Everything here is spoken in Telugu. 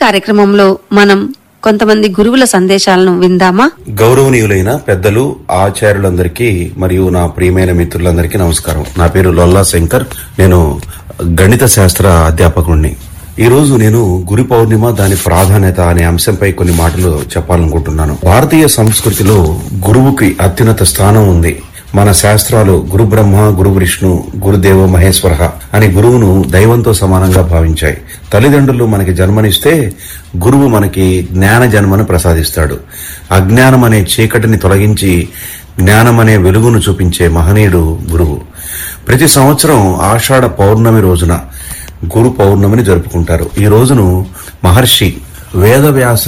కార్యక్రమంలో మనం కొంతమంది గురువుల సందేశాలను విందామా గౌరవనీయులైన పెద్దలు ఆచార్యులందరికీ మరియు నా ప్రియమైన మిత్రులందరికీ నమస్కారం నా పేరు లొల్లా శంకర్ నేను గణిత శాస్త్ర అధ్యాపకుడిని ఈ రోజు నేను గురు పౌర్ణిమ దాని ప్రాధాన్యత అనే అంశంపై కొన్ని మాటలు చెప్పాలనుకుంటున్నాను భారతీయ సంస్కృతిలో గురువుకి అత్యున్నత స్థానం ఉంది మన శాస్త్రాలు గురు బ్రహ్మ గురు విష్ణు గురుదేవ మహేశ్వర అని గురువును దైవంతో సమానంగా భావించాయి తల్లిదండ్రులు మనకి జన్మనిస్తే గురువు మనకి జ్ఞాన జన్మను ప్రసాదిస్తాడు అజ్ఞానం అనే చీకటిని తొలగించి జ్ఞానం అనే వెలుగును చూపించే మహనీయుడు గురువు ప్రతి సంవత్సరం ఆషాఢ పౌర్ణమి రోజున గురు పౌర్ణమిని జరుపుకుంటారు ఈ రోజును మహర్షి వేదవ్యాస